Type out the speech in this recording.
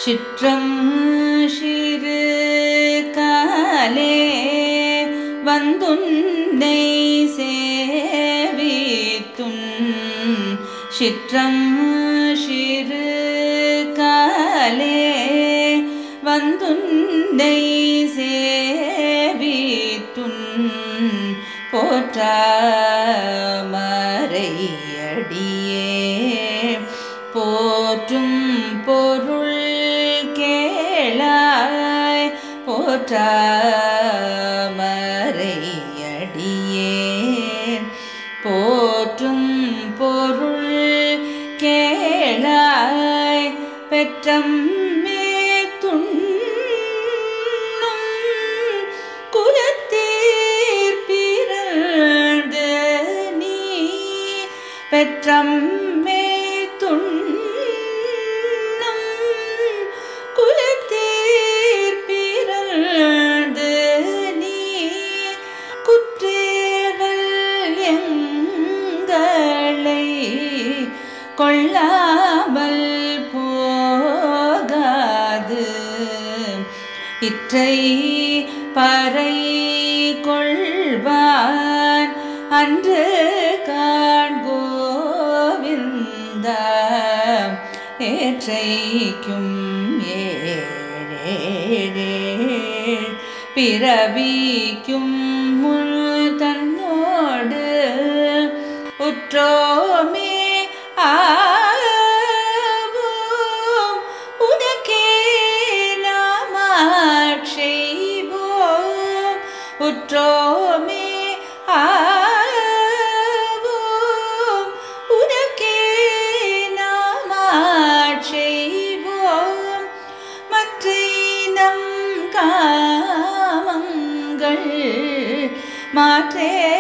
சிற்றம் சிறு காலே வந்துன்னை சேவித்துன் சிற்றம் சிறு காலே வந்துன்னை சேவித்துன் போற்றாமறையடியே போற்றும் பொருள் கேளாய் போற்றாமறையடியே போற்றும் பொருள் கேளாய் பெற்றம் துண்ணும் குலத்தீர் பிறந்த நீ பெற்றம் துண்ணும் குலத்தீர் பிறந்த நீ குற்றேவல் எங்களை கொள்ளாமல் போகாது இற்றை பறை கொள்வான் அன்று காண்கோவிந்த ஏற்றைக்கும் ஏழே பிறவிக்கும் முன் தன்னோடு உற்றோமே ஆவோம் உனக்கே நாமாட்செய்வோம் உற்றோமே ஆவோம் உனக்கே நாமாட்செய்வோம் மற்ற நம் காமங்கள் மாற்றே